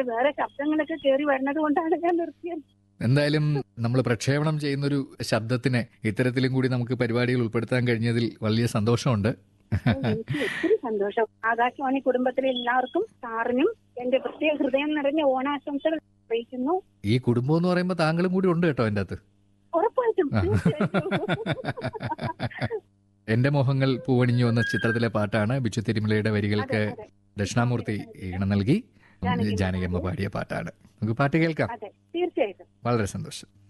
പക്ഷെ വേറെ ശബ്ദങ്ങളൊക്കെ കയറി വരുന്നത് കൊണ്ടാണ് ഞാൻ നിർത്തിയത് എന്തായാലും നമ്മൾ പ്രക്ഷേപണം ചെയ്യുന്നൊരു ശബ്ദത്തിനെ ഇത്തരത്തിലും കൂടി നമുക്ക് പരിപാടികൾ ഉൾപ്പെടുത്താൻ കഴിഞ്ഞതിൽ വലിയ സന്തോഷമുണ്ട് എനിക്ക് ഒത്തിരി സന്തോഷം ആകാശവാണി കുടുംബത്തിലെ എല്ലാവർക്കും സാറിനും എന്റെ പ്രത്യേക ഹൃദയം നിറഞ്ഞ ഓണാശംസകൾ അറിയിക്കുന്നു ഈ കുടുംബം എന്ന് പറയുമ്പോൾ താങ്കളും കൂടി ഉണ്ട് കേട്ടോ എൻ്റെ അകത്ത് ഉറപ്പായിട്ടും തീർച്ചയായിട്ടും. എന്റെ മോഹങ്ങൾ പൂവണിഞ്ഞു വന്ന ചിത്രത്തിലെ പാട്ടാണ് ബിച്ചു തിരുമലയുടെ വരികൾക്ക് അതെ, അതെ, ദക്ഷിണാമൂർത്തി ഈണം നൽകി ജാനകി. ജാനകിയമ്മ പാടിയ പാട്ടാണ് നമുക്ക് പാട്ട് കേൾക്കാം അതെ തീർച്ചയായിട്ടും വളരെ സന്തോഷം